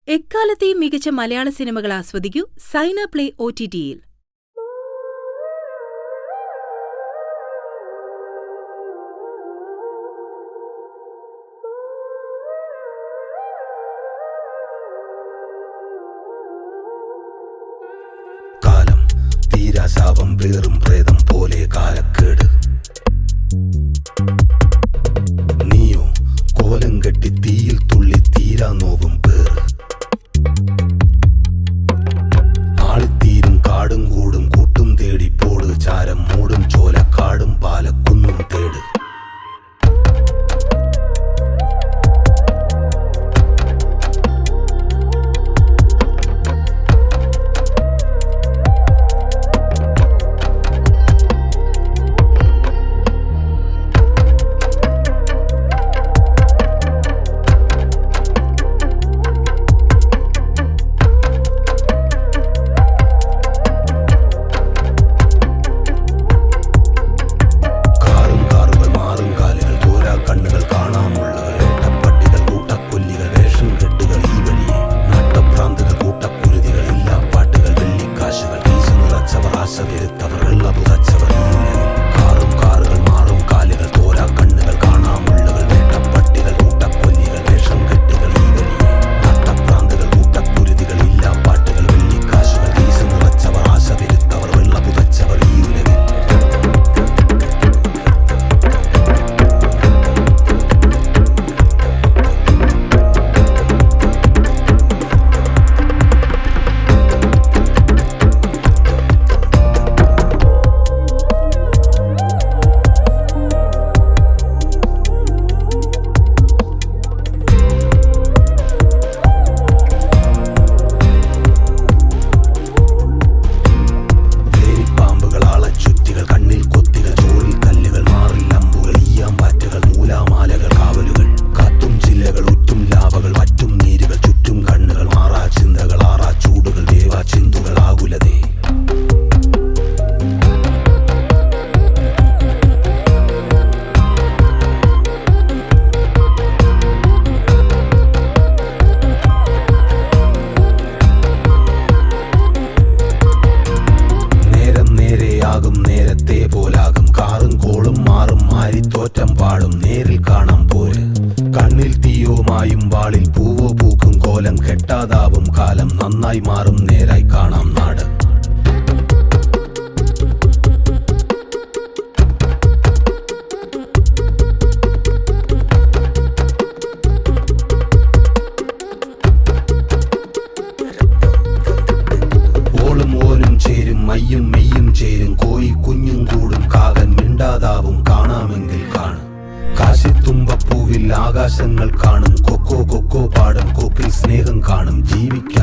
എക്കാലത്തെയും മികച്ച മലയാള സിനിമകൾ ആസ്വദിക്കൂ സൈന പ്ലേ ഒ ടി ടിയിൽ കാലം തീരാശാപം പേറും പ്രേതം പോലെ കാലക്കേട് നീയോ കോലം കെട്ടി തീയിൽ തുള്ളി തീരാ നോവും പേറ് ആളിത്തീരും കാടും കൂടും കൂട്ടും തേടി പോട് ചാരം മൂടും ചോലക്കാടും പാലക്കുന്നും തേട് കാറും കാറുകൾ മാറും കാലുകൾ തോരാ കണ്ണുകൾ കാണാമുള്ളവർ ഏട്ടപ്പട്ടികൾ കൂട്ടക്കൊല്ലികൾ വേഷം കെട്ടുകൾ ഈ വഴിയെ നട്ടഭ്രാന്തുകൾ കൂട്ടക്കുരുതികൾ ഇല്ലാ പാട്ടുകൾ വെള്ളിക്കാശുകൾ വീശു നിറച്ചവർ ആശ വരുത്തവർ വെള്ള പുതച്ചവർ ഈ ഉലകിൽ കാറും കാറുകൾ മാറും കാലുകൾ തോരാ കണ്ണുകൾ കാണാമുള്ളവർ വേട്ടപ്പട്ടികൾ കൂട്ടക്കൊല്ലികൾ വേഷം കെട്ടുകൾ ഈ വഴിയെ നട്ടഭ്രാന്തുകൾ കൂട്ടക്കുരുതികൾ ഇല്ലാ പാട്ടുകൾ വെള്ളിക്കാശുകൾ വീശു നിറച്ചവർ ആശ വരുത്തവർ വെള്ള പുതച്ചവർ ഈ ഉലകിൽ വേലിപ്പാമ്പുകൾ ആളച്ചുറ്റികൾ കണ്ണിൽ കൊത്തികൾ ചോറിൽ കല്ലുകൾ മാറിൽ അമ്പുകൾ ഈയാമ്പാറ്റകൾ നൂലാമാലകൾ കാവലുകൾ കത്തും ചില്ലകൾ ഉറ്റും ലാവകൾ വറ്റും നീരുകൾ ചുറ്റും കണ്ണുകൾ മാറാ ചിന്തകൾ ആറാ ചൂടുകൾ ദേവാ ചിന്തുകൾ ആകുലതേ നേരം നേരെയാകും നേരത്തെ പോലാകും കാറും കോളും മാറും മാരി തോറ്റം പാടും നേരിൽ കാണാം പോര് കണ്ണിൽ തീയോമായും വാളിൽ പൂവോ പൂക്കും കോലം കെട്ടാതാവും കാലം നന്നായി മാറും നേരായി കാണാം നാട് ഓളും ഓനും ചേരും മയ്യും മെയ്യും ചേരും കോയി കുഞ്ഞും കൂടും കാകൻ മിണ്ടാതാവും കാണാമെങ്കിൽ കാണും കാശിത്തുമ്പപ്പൂവിൽ ആകാശങ്ങൾ കാണും കൊക്കോ കൊക്കോ പാടും കൊക്കിൽ സ്നേഹം കാണും ജീവിക്ക